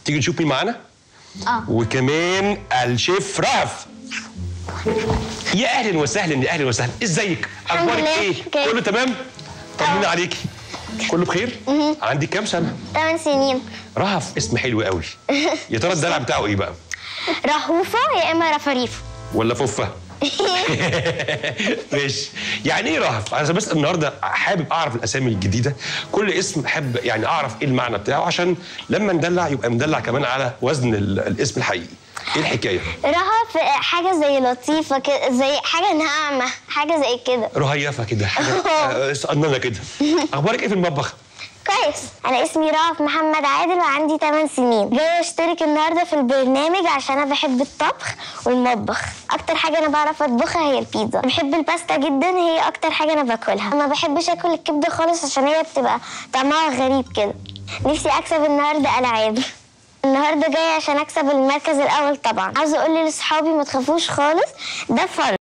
تيجي نشوف مين معانا اه وكمان الشيف رهف يا اهلا وسهلا يا اهلا وسهلا ازيك الحمد اخبارك لله. ايه كويس. كله تمام طمني عليكي كله بخير عندك كام سنه 8 سنين رهف اسم حلو قوي يا ترى الدلع بتاعه ايه بقى رهوفه يا اما رفريف ولا ففه ماشي يعني ايه رهف انا بس النهارده حابب اعرف الاسامي الجديده كل اسم احب يعني اعرف ايه المعنى بتاعه عشان لما ندلع يبقى مدلع كمان على وزن ال- الاسم الحقيقي ايه الحكايه رهف حاجه زي لطيفه كده زي حاجه ناعمه حاجه زي كده رهيفه كده حاجه آه، صقننه كده اخبارك ايه في المطبخ كويس انا اسمي رهف محمد عادل وعندي 8 سنين جايه اشترك النهارده في البرنامج عشان انا بحب الطبخ والمطبخ اكتر حاجه انا بعرف اطبخها هي البيتزا بحب الباستا جدا هي اكتر حاجه انا باكلها ما بحبش اكل الكبده خالص عشان هي بتبقى طعمها غريب كده نفسي اكسب النهارده العاب النهارده جايه عشان اكسب المركز الاول طبعا عاوزه اقول لاصحابي ما تخافوش خالص ده فن